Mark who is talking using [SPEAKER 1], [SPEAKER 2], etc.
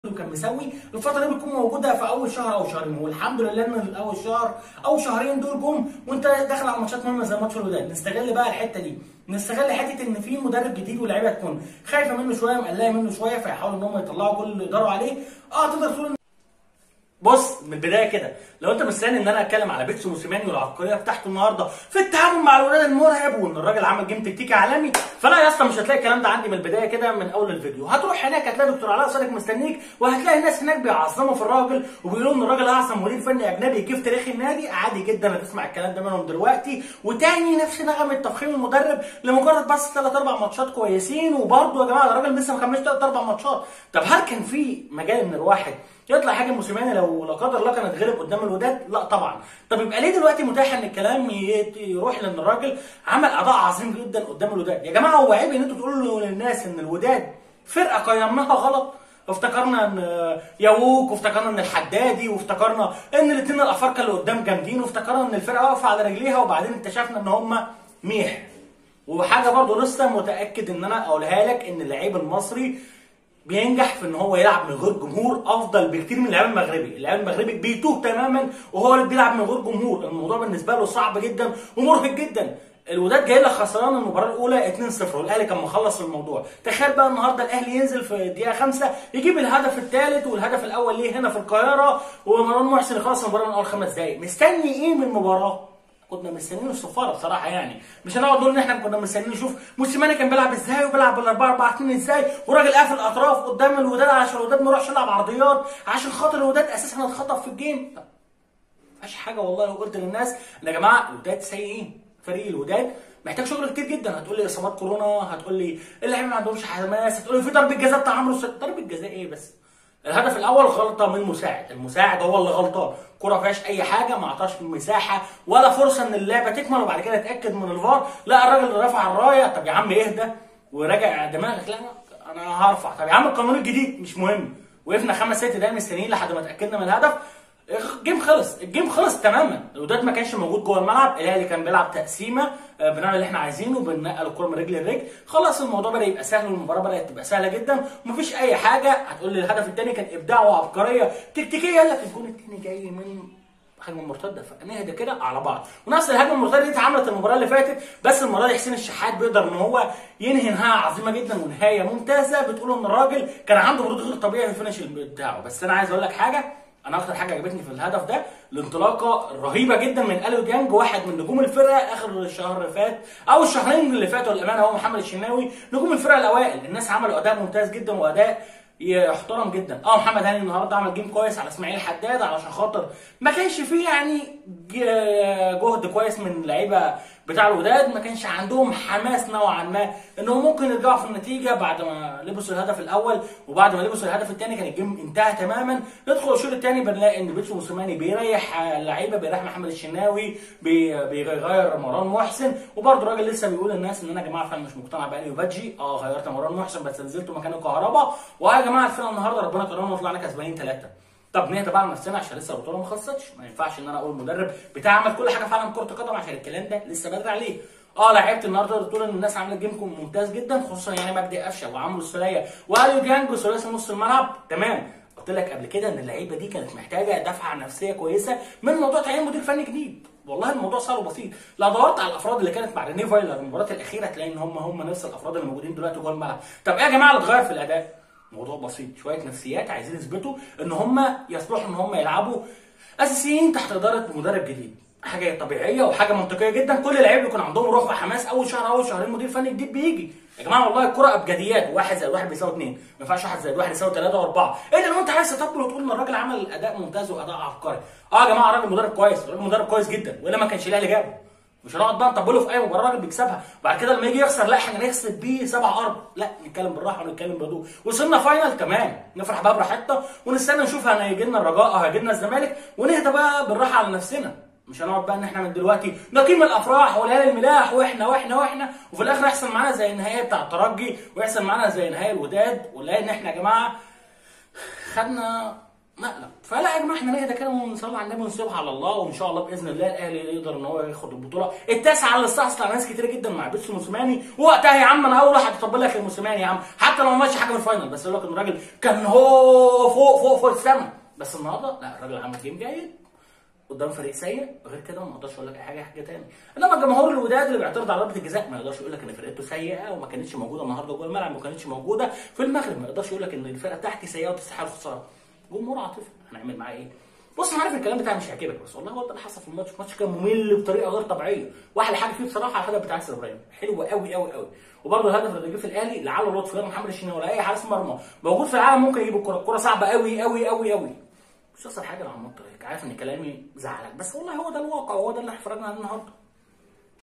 [SPEAKER 1] كان مسوي الفتره دي بتكون موجوده في اول شهر او شهرين والحمد لله ان اول شهر او شهرين دول جم وانت داخل على ماتشات مهمه زي ماتش الوداد نستغل بقى الحته دي نستغل حته ان في مدرب جديد واللعيبه تكون خايفه منه شويه مقلقه منه شويه فيحاولوا ان هم يطلعوا كل اللي يقدروا عليه اه تقدر تقول إن بص من البدايه كده لو انت مستني ان انا اتكلم على بيتسو موسيماني والعبقريه بتاعته النهارده في التعامل مع الولاد المرعب وان الراجل عمل جيم تكتيكي عالمي فلا يا اسطى مش هتلاقي الكلام ده عندي من البدايه كده من اول الفيديو هتروح هناك هتلاقي دكتور علاء صادق مستنيك وهتلاقي الناس هناك بيعظموا في الراجل وبيقولوا ان الراجل اعظم مدير فني اجنبي جه في تاريخ النادي عادي جدا هتسمع الكلام ده منهم دلوقتي وتاني نفس نغمه تفخيم المدرب لمجرد بس ثلاث اربع ماتشات كويسين وبرده يا جماعه الراجل لسه ما كملش ثلاث اربع ماتشات طب هل كان في مجال ان الواحد يطلع حاجه موسيماني لو لا قدر الله كان اتغلب قدام الوداد لا طبعا طب يبقى ليه دلوقتي متاح ان الكلام ي- يروح لان الراجل عمل اداء عظيم جدا قدام الوداد يا جماعه هو عيب ان انتوا تقولوا للناس ان الوداد فرقه قيمناها غلط افتكرنا ان ياووك وافتكرنا ان الحدادي وافتكرنا ان الاثنين الافارقه اللي قدام جامدين وافتكرنا ان الفرقه واقفه على رجليها وبعدين اكتشفنا ان هم ميح وحاجه برضه لسه متاكد ان انا اقولها لك ان اللعيب المصري بينجح في ان هو يلعب من غير جمهور افضل بكتير من اللاعب المغربي، اللاعب المغربي بيتوه تماما وهو اللي بيلعب من غير جمهور، الموضوع بالنسبه له صعب جدا ومرهق جدا. الوداد جاي لك خسران المباراه الاولى 2-0 والاهلي كان مخلص الموضوع، تخيل بقى النهارده الاهلي ينزل في الدقيقه 5 يجيب الهدف الثالث والهدف الاول ليه هنا في القاهره ومروان محسن يخلص المباراه من اول خمس دقائق، مستني ايه من المباراه؟ كنا مستنيين الصفاره بصراحه يعني مش هنقعد نقول ان احنا كنا مستنيين نشوف موسيماني كان بيلعب ازاي وبيلعب بال 4 4 2 ازاي وراجل قافل اطراف قدام الوداد عشان الوداد ما يروحش يلعب عرضيات عشان خاطر الوداد اساسا اتخطف في الجيم طب مفيش حاجه والله لو قلت للناس ان يا جماعه الوداد سيئين فريق الوداد محتاج شغل كتير جدا هتقول لي اصابات كورونا هتقول لي اللعيبه ما عندهمش حماس هتقول لي في ضربه جزاء بتاع عمرو السد ضربه جزاء ايه بس الهدف الاول غلطه من مساعد المساعد هو اللي غلطان كرة فيهاش اي حاجه ما اعطاش مساحه ولا فرصه ان اللعبه تكمل وبعد كده اتاكد من الفار لا الراجل اللي رفع الرايه طب يا عم اهدى وراجع دماغك لا انا هرفع طب يا عم القانون الجديد مش مهم وقفنا خمس ست دقايق مستنيين لحد ما اتاكدنا من الهدف الجيم خلص الجيم خلص تماما الوداد ما كانش موجود جوه الملعب الاهلي كان بيلعب تقسيمه آه، بنعمل اللي احنا عايزينه بننقل الكره من رجل لرجل خلاص الموضوع بدا يبقى سهل والمباراه بدات تبقى سهله جدا ومفيش اي حاجه هتقول لي الهدف الثاني كان ابداع وعبقريه تكتيكيه قال لك الجون الثاني جاي من هجمه مرتده فنهدى كده على بعض ونفس الهجمه المرتده دي اتعملت المباراه اللي فاتت بس المره دي حسين الشحات بيقدر ان هو ينهي نهايه عظيمه جدا ونهايه ممتازه بتقول ان الراجل كان عنده برود غير طبيعي في الفينش بتاعه بس انا عايز اقول لك حاجه انا اكتر حاجه عجبتني في الهدف ده الانطلاقه الرهيبه جدا من اليو ديانج واحد من نجوم الفرقه اخر الشهر اللي فات او الشهرين اللي فاتوا للامانه هو محمد الشناوي نجوم الفرقه الاوائل الناس عملوا اداء ممتاز جدا واداء يحترم جدا اه محمد هاني النهارده عمل جيم كويس على اسماعيل حداد علشان خاطر ما كانش فيه يعني ج- جهد كويس من اللعيبه بتاع الوداد ما كانش عندهم حماس نوعا ما انهم ممكن يرجعوا في النتيجه بعد ما لبسوا الهدف الاول وبعد ما لبسوا الهدف الثاني كان الجيم انتهى تماما ندخل الشوط الثاني بنلاقي ان بيتسو موسيماني بيريح اللعيبه بيريح محمد الشناوي بي- بيغير مروان محسن وبرده الراجل لسه بيقول للناس ان انا يا جماعه فعلا مش مقتنع باليو بادجي اه غيرت مروان محسن بس نزلته مكان الكهرباء ويا جماعه الفرقه النهارده ربنا كرمنا وطلعنا كسبانين ثلاثه طب نهدى بقى على نفسنا عشان لسه البطوله ما خلصتش ما ينفعش ان انا اقول مدرب بتاع عمل كل حاجه في عالم كره القدم عشان الكلام ده لسه بدري عليه اه لعيبه النهارده تقدر تقول ان الناس عملت جيم ممتاز جدا خصوصا يعني مجدي قفشه وعمرو السوليه واليو ديانج وثلاثي نص الملعب تمام قلت لك قبل كده ان اللعيبه دي كانت محتاجه دفعه نفسيه كويسه من موضوع تعيين مدير فني جديد والله الموضوع سهل وبسيط لو دورت على الافراد اللي كانت مع رينيه فايلر المباراه الاخيره تلاقي ان هم هم نفس الافراد اللي موجودين دلوقتي جوه الملعب طب ايه يا جماعه اللي اتغير في الاداء موضوع بسيط شويه نفسيات عايزين يثبتوا ان هم يصلحوا ان هم يلعبوا اساسيين تحت اداره مدرب جديد حاجه طبيعيه وحاجه منطقيه جدا كل لعيب يكون عندهم روح وحماس اول شهر اول شهرين مدير فني جديد بيجي يا جماعه والله الكره ابجديات واحد زائد واحد بيساوي اثنين ما ينفعش واحد زائد واحد يساوي ثلاثه واربعه الا لو انت عايز تطبل وتقول ان الراجل عمل اداء ممتاز واداء عبقري اه يا جماعه الراجل مدرب كويس الراجل مدرب كويس جدا والا ما كانش الاهلي جابه مش هنقعد بقى نطبله في اي مباراه الراجل بيكسبها بعد كده لما يجي يخسر لا احنا نكسب بيه سبع ارض لا نتكلم بالراحه ونتكلم بهدوء وصلنا فاينل تمام نفرح بقى براحتنا ونستنى نشوف هيجي لنا الرجاء او هيجي لنا الزمالك ونهدى بقى بالراحه على نفسنا مش هنقعد بقى ان احنا من دلوقتي نقيم الافراح والهلال الملاح واحنا واحنا واحنا وفي الاخر يحصل معانا زي النهائي بتاع الترجي ويحصل معانا زي نهائي الوداد ونلاقي ان احنا يا جماعه خدنا مقلب فلا يا جماعه احنا نهدى كده ونصلي على النبي ونسيبها على الله وان شاء الله باذن الله الاهلي يقدر ان هو ياخد البطوله التاسعه اللي استحصل على ناس كتير جدا مع بيتسو موسيماني وقتها يا عم انا اول واحد اطبل لك يا موسيماني يا عم حتى لو ما ماشي حاجه من الفاينل بس يقول لك ان الراجل كان هو فوق فوق فوق السما بس النهارده لا الراجل عمل جيم جيد قدام فريق سيء غير كده ما اقدرش اقول لك اي حاجه حاجه تاني انما جمهور الوداد اللي بيعترض على ضربه الجزاء ما يقدرش يقول لك ان فرقته سيئه وما كانتش موجوده النهارده جوه الملعب وما كانتش موجوده في المغرب ما يقدرش يقول لك ان الفرقه بتاعتي سيئه وتستحق الخساره جمهور عاطفي هنعمل معاه ايه؟ بص انا عارف الكلام بتاعي مش هيعجبك بس والله هو ده اللي حصل في الماتش الماتش كان ممل بطريقه غير طبيعيه واحلى حاجه فيه بصراحه الهدف بتاع ياسر ابراهيم حلو قوي قوي قوي وبرضه الهدف اللي جه في الاهلي لعله لطفي ولا محمد الشناوي ولا اي حارس مرمى موجود في العالم ممكن يجيب الكوره الكوره صعبه قوي قوي قوي قوي مش هيحصل حاجه لو عملت هيك عارف ان كلامي زعلك بس والله هو ده الواقع وهو ده اللي احنا اتفرجنا عليه النهارده